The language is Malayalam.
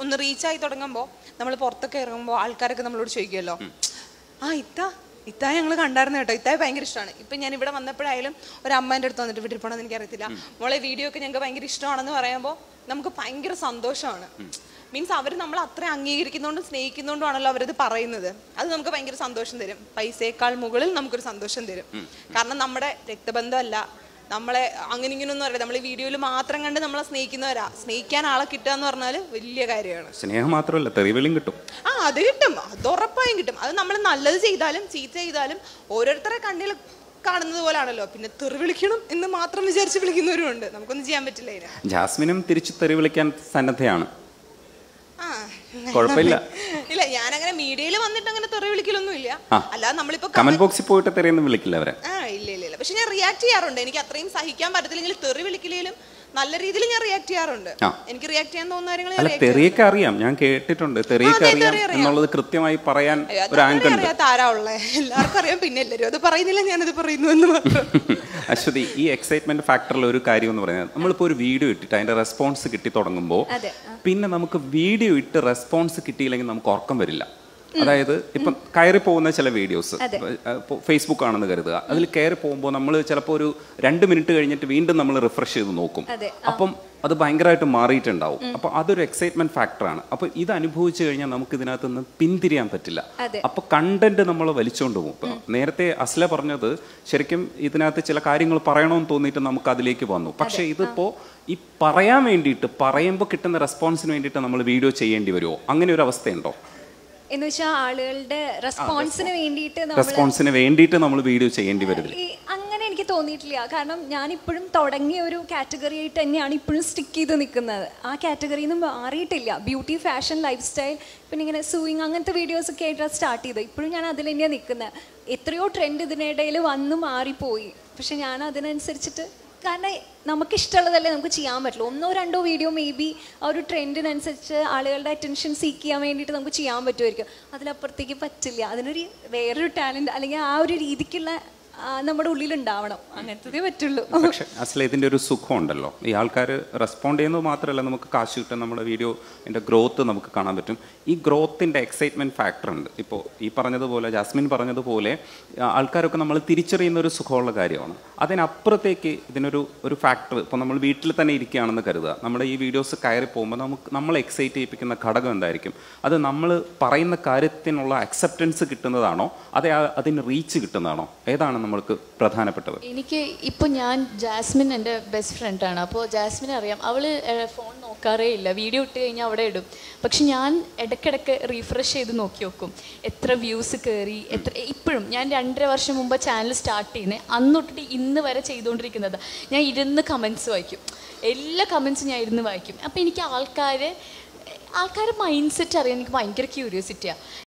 ഒന്ന് റീച്ചായി തുടങ്ങുമ്പോൾ നമ്മൾ പുറത്തൊക്കെ ഇറങ്ങുമ്പോൾ ആൾക്കാരൊക്കെ നമ്മളോട് ചോദിക്കുമല്ലോ ആ ഇത്ത ഇത്തായ ഞങ്ങൾ കണ്ടായിരുന്നു കേട്ടോ ഇത്തായ ഭയങ്കര ഇഷ്ടമാണ് ഇപ്പം ഞാൻ ഇവിടെ വന്നപ്പോഴായാലും ഒരു അമ്മേൻ്റെ അടുത്ത് വന്നിട്ട് വീട്ടിൽ പോകണമെന്ന് എനിക്കറിയത്തില്ല മോളെ വീഡിയോ ഒക്കെ ഞങ്ങൾക്ക് ഭയങ്കര ഇഷ്ടമാണെന്ന് പറയുമ്പോൾ നമുക്ക് ഭയങ്കര സന്തോഷമാണ് മീൻസ് അവർ നമ്മൾ അത്ര അംഗീകരിക്കുന്നതുകൊണ്ടും സ്നേഹിക്കുന്നതുകൊണ്ടുമാണല്ലോ അവരത് പറയുന്നത് അത് നമുക്ക് ഭയങ്കര സന്തോഷം തരും പൈസയേക്കാൾ മുകളിൽ നമുക്കൊരു സന്തോഷം തരും കാരണം നമ്മുടെ രക്തബന്ധമല്ല നമ്മളെ അങ്ങനെ ഇങ്ങനെയൊന്നും അറിയില്ല നമ്മൾ ഈ വീഡിയോയിൽ മാത്രം കണ്ട് നമ്മളെ സ്നേഹിക്കുന്നവരാ സ്നേഹിക്കാൻ ആളെ കിട്ടുക എന്ന് പറഞ്ഞാൽ വലിയ കാര്യമാണ് സ്നേഹം മാത്രമല്ല തെറിവിളിയും കിട്ടും ആ അത് കിട്ടും അത് ഉറപ്പായും കിട്ടും അത് നമ്മൾ നല്ലത് ചെയ്താലും ചീത്ത ചെയ്താലും ഓരോരുത്തരെ കണ്ണിൽ കാണുന്നത് പോലാണല്ലോ പിന്നെ തെറി വിളിക്കണം എന്ന് മാത്രം വിചാരിച്ച് വിളിക്കുന്നവരും ഉണ്ട് നമുക്കൊന്നും ചെയ്യാൻ പറ്റില്ല അതിന് ജാസ്മിനും തിരിച്ച് തെറി വിളിക്കാൻ സന്നദ്ധയാണ് ആ കുഴപ്പമില്ല ഇല്ല ഞാൻ അങ്ങനെ മീഡിയയിൽ വന്നിട്ട് അങ്ങനെ തെറി വിളിക്കലൊന്നും ഇല്ല ആ. അല്ലാതെ നമ്മളിപ്പോ കമന്റ് ബോക്സിൽ പോയിട്ട് തെറിയൊന്നും വിളിക്കില്ല അവരെ ആ ഇല്ല ഇല്ല ഇല്ല പക്ഷെ ഞാൻ റിയാക്ട് ചെയ്യാറുണ്ട് എനിക്ക് അത്രയും സഹിക്കാൻ പറ്റത്തില്ലെങ്കിൽ തെറി വിളിക്കലും നല്ല രീതിയിൽ ഞാൻ റിയാക്ട് ചെയ്യാറുണ്ട് ആ. എനിക്ക് റിയാക്ട് ചെയ്യാൻ തോന്നുന്ന കാര്യങ്ങൾ ഞാൻ അല്ല react തെറിയൊക്കെ അറിയാം ഞാൻ കേട്ടിട്ടുണ്ട് തെറിയൊക്കെ അതെ, അറിയാം തെറി അറിയാം. എന്നുള്ളത് കൃത്യമായി പറയാൻ അയ്യോ, അത് ഒരു അങ്ങനെ ആങ്ക് ഉണ്ട് അറിയാത്ത ആരാ ഉള്ളേ എല്ലാവർക്കും അറിയാം പിന്നെ എല്ലാവരും അത് പറയുന്നില്ല ഞാനത് പറയുന്നു എന്ന് മാത്രം അശ്വതി ഈ എക്സൈറ്റ്മെന്റ് ഫാക്ടറിൽ ഒരു കാര്യം എന്ന് പറയുന്നത് നമ്മളിപ്പോൾ ഒരു വീഡിയോ ഇട്ടിട്ട് അതിന്റെ റെസ്പോൺസ് കിട്ടി തുടങ്ങുമ്പോൾ അതെ, പിന്നെ നമുക്ക് വീഡിയോ ഇട്ട് റെസ്പോൺസ് കിട്ടിയില്ലെങ്കിൽ നമുക്ക് ഉറക്കം വരില്ല അതായത് ഇപ്പം കയറി പോകുന്ന ചില വീഡിയോസ് ഫേസ്ബുക്ക് ആണെന്ന് കരുതുക അതിൽ കയറി പോകുമ്പോൾ നമ്മൾ ചിലപ്പോൾ ഒരു രണ്ട് മിനിറ്റ് കഴിഞ്ഞിട്ട് വീണ്ടും നമ്മൾ റിഫ്രഷ് ചെയ്ത് നോക്കും അതെ, അപ്പം അത് ഭയങ്കരമായിട്ട് മാറിയിട്ടുണ്ടാവും അപ്പൊ അതൊരു എക്സൈറ്റ്മെന്റ് ഫാക്ടറാണ് അപ്പൊ ഇത് അനുഭവിച്ചു കഴിഞ്ഞാൽ നമുക്ക് ഇതിനകത്ത് നിന്ന് പിന്തിരിയാൻ പറ്റില്ല അതെ. അപ്പൊ കണ്ടന്റ് നമ്മൾ വലിച്ചുകൊണ്ട് പോകും ഇപ്പൊ നേരത്തെ അസ്ല പറഞ്ഞത് ശരിക്കും ഇതിനകത്ത് ചില കാര്യങ്ങൾ പറയണമെന്ന് തോന്നിയിട്ട് നമുക്ക് അതിലേക്ക് വന്നു പക്ഷെ ഇതിപ്പോ ഈ പറയാൻ വേണ്ടിയിട്ട് പറയുമ്പോൾ കിട്ടുന്ന റെസ്പോൺസിന് വേണ്ടിയിട്ട് നമ്മൾ വീഡിയോ ചെയ്യേണ്ടി വരുമോ അങ്ങനെ ഒരു അവസ്ഥയുണ്ടോ എന്ന് വെച്ചാൽ ആളുകളുടെ റെസ്പോൺസിന് വേണ്ടിയിട്ട് നമ്മൾ റെസ്പോൺസിന് വേണ്ടിയിട്ട് നമ്മൾ വീഡിയോ ചെയ്യേണ്ടി വരില്ല ഈ അങ്ങനെ എനിക്ക് തോന്നിയിട്ടില്ല കാരണം ഞാൻ ഇപ്പോഴും തുടങ്ങിയ ഒരു കാറ്റഗറി ആയിട്ട് തന്നെയാണ് ഇപ്പോഴും സ്റ്റിക്ക് ചെയ്ത് നിൽക്കുന്നത് ആ കാറ്റഗറിയിൽ നിന്ന് മാറിയിട്ടില്ല ബ്യൂട്ടി ഫാഷൻ ലൈഫ് സ്റ്റൈൽ പിന്നെ ഇങ്ങനെ സൂയിങ് അങ്ങനത്തെ വീഡിയോസ് ഒക്കെ ആയിട്ടാണ് സ്റ്റാർട്ട് ചെയ്തത് ഇപ്പോഴും ഞാൻ അതിൽ തന്നെയാണ് നിൽക്കുന്നത് എത്രയോ ട്രെൻഡ് ഇതിനിടയിൽ വന്നു മാറിപ്പോയി പക്ഷെ ഞാൻ അതിനനുസരിച്ചിട്ട് കാരണം നമുക്കിഷ്ടമുള്ളതല്ലേ നമുക്ക് ചെയ്യാൻ പറ്റുള്ളൂ ഒന്നോ രണ്ടോ വീഡിയോ മേ ബി ആ ഒരു ട്രെൻഡിനനുസരിച്ച് ആളുകളുടെ അറ്റൻഷൻ സീക്ക് ചെയ്യാൻ വേണ്ടിയിട്ട് നമുക്ക് ചെയ്യാൻ പറ്റുമായിരിക്കും അതിലപ്പുറത്തേക്ക് പറ്റില്ല അതിനൊരു വേറൊരു ടാലൻറ്റ് അല്ലെങ്കിൽ ആ ഒരു രീതിക്കുള്ള ആ, നമ്മുടെ ഉള്ളിൽ ഉണ്ടാവണം അങ്ങനത്തതേ പറ്റുള്ളൂ പക്ഷെ അസല ഇതിന്റെ ഒരു സുഖം ഉണ്ടല്ലോ ഈ ആൾക്കാർ റെസ്പോണ്ട് ചെയ്യുന്നത് മാത്രമല്ല നമുക്ക് കാശ് കിട്ടും നമ്മുടെ വീഡിയോ എൻ്റെ ഗ്രോത്ത് നമുക്ക് കാണാൻ പറ്റും ഈ ഗ്രോത്തിൻ്റെ എക്സൈറ്റ്മെന്റ് ഫാക്ടർ ഉണ്ട് ഇപ്പോൾ ഈ പറഞ്ഞതുപോലെ ജാസ്മിൻ പറഞ്ഞതുപോലെ ആ, ആൾക്കാരൊക്കെ നമ്മൾ തിരിച്ചറിയുന്ന ഒരു സുഖമുള്ള കാര്യമാണ് അതിനപ്പുറത്തേക്ക് ഇതിനൊരു ഒരു ഫാക്ടർ ഇപ്പോൾ നമ്മൾ വീട്ടിൽ തന്നെ ഇരിക്കുകയാണെന്ന് കരുതുക നമ്മുടെ ഈ വീഡിയോസ് കയറി പോകുമ്പോൾ നമുക്ക് നമ്മളെ എക്സൈറ്റ് ചെയ്യിപ്പിക്കുന്ന ഘടകം എന്തായിരിക്കും അത് നമ്മൾ പറയുന്ന കാര്യത്തിനുള്ള അക്സെപ്റ്റൻസ് കിട്ടുന്നതാണോ അതെ ആ- അതിന് റീച്ച് കിട്ടുന്നതാണോ ഏതാണ് നമ്മൾക്ക് പ്രധാനപ്പെട്ടത് എനിക്ക് ഇപ്പോൾ ഞാൻ ജാസ്മിൻ എൻ്റെ ബെസ്റ്റ് ഫ്രണ്ടാണ് അപ്പോൾ ജാസ്മിനെ അറിയാം അവൾ ഫോൺ നോക്കാറേ ഇല്ല വീഡിയോ ഇട്ട് കഴിഞ്ഞാൽ അവിടെ ഇടും പക്ഷെ ഞാൻ ഇടയ്ക്കിടയ്ക്ക് റീഫ്രഷ് ചെയ്ത് നോക്കി നോക്കും എത്ര വ്യൂസ് കയറി എത്ര ഇപ്പോഴും ഞാൻ രണ്ടര വർഷം മുമ്പ് ചാനൽ സ്റ്റാർട്ട് ചെയ്യുന്നത് അന്ന് തൊട്ടിട്ട് ഇന്ന് വരെ ചെയ്തുകൊണ്ടിരിക്കുന്നത് ഞാൻ ഇരുന്ന് കമൻസ് വായിക്കും എല്ലാ കമൻസും ഞാൻ ഇരുന്ന് വായിക്കും അപ്പോൾ എനിക്ക് ആൾക്കാർ ആൾക്കാരുടെ മൈൻഡ് സെറ്റ് അറിയാൻ എനിക്ക് ഭയങ്കര ക്യൂരിയോസിറ്റിയാണ്